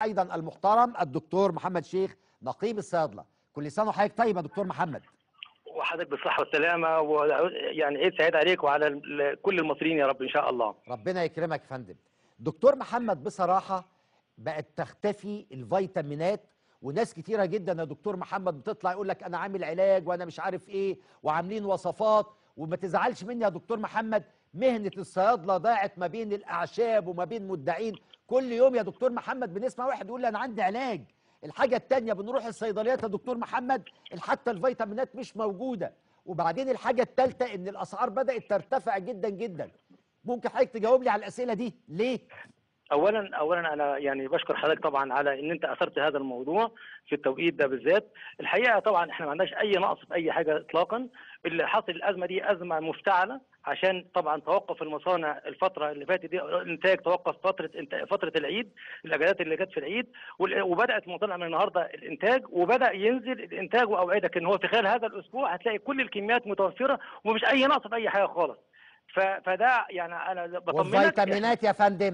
ايضا المحترم الدكتور محمد شيخ نقيب الصيادله كل سنه وحضرتك طيب يا دكتور محمد وحضرتك بالصحة والسلامة ويعني عيد سعيد عليك وعلى ال- كل المصريين يا رب إن شاء الله. ربنا يكرمك يا فندم دكتور محمد بصراحه بقت تختفي الفيتامينات وناس كتيره جدا يا دكتور محمد بتطلع يقول لك انا عامل علاج وانا مش عارف ايه وعاملين وصفات وما تزعلش مني يا دكتور محمد مهنه الصيادله ضاعت ما بين الاعشاب وما بين مدعين كل يوم يا دكتور محمد بنسمع واحد يقول لي انا عندي علاج الحاجه التانية بنروح الصيدليات يا دكتور محمد حتى الفيتامينات مش موجوده وبعدين الحاجه الثالثه ان الاسعار بدات ترتفع جدا جدا ممكن حضرتك تجاوب لي على الاسئله دي ليه اولا اولا انا يعني بشكر حضرتك طبعا على ان انت اثرت هذا الموضوع في التوقيت ده بالذات الحقيقه طبعا احنا ما عندناش اي نقص في اي حاجه اطلاقا اللي حاصل الازمه دي ازمه مفتعله عشان طبعا توقف المصانع الفتره اللي فاتت دي الانتاج توقف فتره انت- فتره العيد الاجازات اللي جت في العيد وال- وبدات المصانع من النهارده الانتاج وبدا ينزل الانتاج واوعدك ان هو في خلال هذا الاسبوع هتلاقي كل الكميات متوفره ومش اي نقص في اي حاجه خالص ف- فده يعني انا بطمنك والفيتامينات يا فندم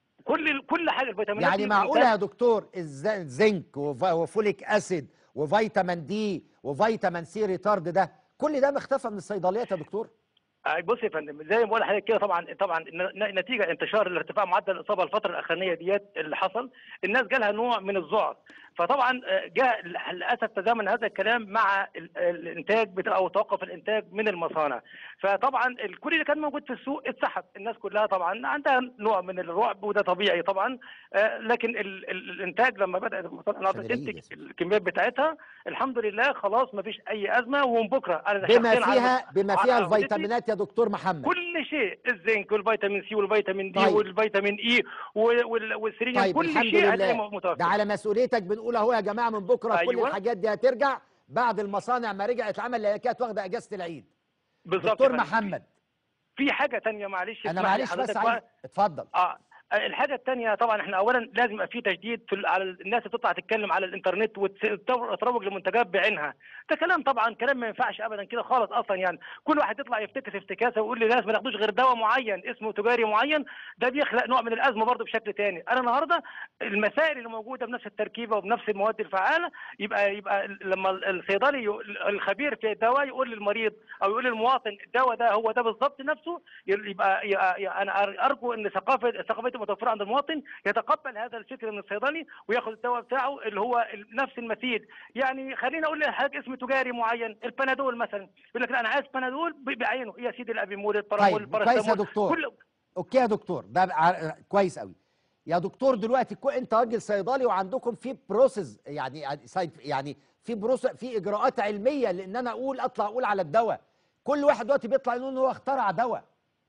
كل كل حاجه الفيتامينات يعني دي معقوله بتنتج. يا دكتور الز- الزنك وف- وفوليك اسيد وفيتامين دي وفيتامين سي ريتارد ده كل ده مختفى من الصيدليات يا دكتور آه، بص يا فندم زي ما بقول لحضرتك كده طبعا طبعا ن- نتيجه انتشار الارتفاع معدل الاصابه الفتره الاخرانيه ديت اللي حصل الناس جالها نوع من الذعر فطبعا آه، جاء للاسف تزامن هذا الكلام مع ال- الانتاج بتاع او توقف الانتاج من المصانع فطبعا ال- كل اللي كان موجود في السوق اتسحب الناس كلها طبعا عندها نوع من الرعب وده طبيعي طبعا آه، لكن ال- ال- الانتاج لما بدات المصانع النهارده عشان العيد تنتج يا سيدي. الكميات بتاعتها الحمد لله خلاص ما فيش اي ازمه ومن بكره انا بما شخصياً على- فيها بما فيها على عقيدتي الفيتامينات يا دكتور محمد كل شيء الزنك والفيتامين سي والفيتامين دي طيب. والفيتامين اي وال- وال- والسيلينيوم طيب كل الحمد شيء هتلاقيه لله متوفر ده على مسؤوليتك بنقول اهو يا جماعه من بكره كل أيوة. الحاجات دي هترجع بعد المصانع ما رجعت عمل اللي كانت واخده اجازه العيد بالظبط دكتور يا فندم. محمد في حاجه تانية معلش انا اسمح لي معلش بس حضرتك عايز بقى. اتفضل اه الحاجه الثانيه طبعا احنا اولا لازم يبقى في تجديد في ال- على الناس اللي بتطلع تتكلم على الانترنت وتروج لمنتجات بعينها ده كلام طبعا كلام ما ينفعش ابدا كده خالص اصلا يعني كل واحد يطلع يفتكس افتكاسه ويقول للناس ما تاخدوش غير دواء معين اسمه تجاري معين ده بيخلق نوع من الازمه برضه بشكل تاني انا النهارده المسائل اللي موجوده بنفس التركيبه وبنفس المواد الفعاله يبقى يبقى لما الصيدلي يق- الخبير في الدواء يقول للمريض او يقول للمواطن الدواء ده هو ده بالظبط نفسه يبقى, يبقى انا ارجو ان ثقافه ثقافه المتوفره عند المواطن يتقبل هذا الفكر من الصيدلي وياخد الدواء بتاعه اللي هو نفس المثيل يعني خلينا اقول لحضرتك اسم تجاري معين البنادول مثلا يقول لك لا انا عايز بنادول ب- بعينه يا سيدي الابيمول البارامول طيب كويس يا الباراسيتامول دكتور كل اوكي يا دكتور ده ع- كويس قوي يا دكتور دلوقتي كو انت راجل صيدلي وعندكم في بروسيس يعني يعني سايد- يعني في بروس في اجراءات علميه لان انا اقول اطلع اقول على الدواء كل واحد دلوقتي بيطلع يقول ان هو اخترع دواء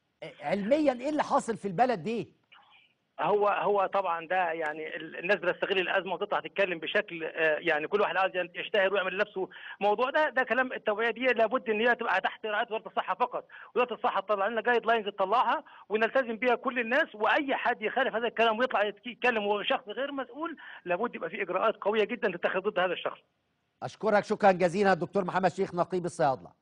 علميا ايه اللي حاصل في البلد دي هو هو طبعا ده يعني ال- الناس بتستغل الازمه وتطلع تتكلم بشكل آه، يعني كل واحد عايز يشتهر ويعمل لنفسه موضوع ده ده كلام التوعيه دي لابد ان هي تبقى تحت رعايه وزاره الصحه فقط وزاره الصحه تطلع لنا جايد لاينز تطلعها ونلتزم بيها كل الناس واي حد يخالف هذا الكلام ويطلع يتك- يتكلم وهو شخص غير مسؤول لابد يبقى في اجراءات قويه جدا تتخذ ضد هذا الشخص اشكرك شكرا جزيلا الدكتور محمد شيخ نقيب الصيادله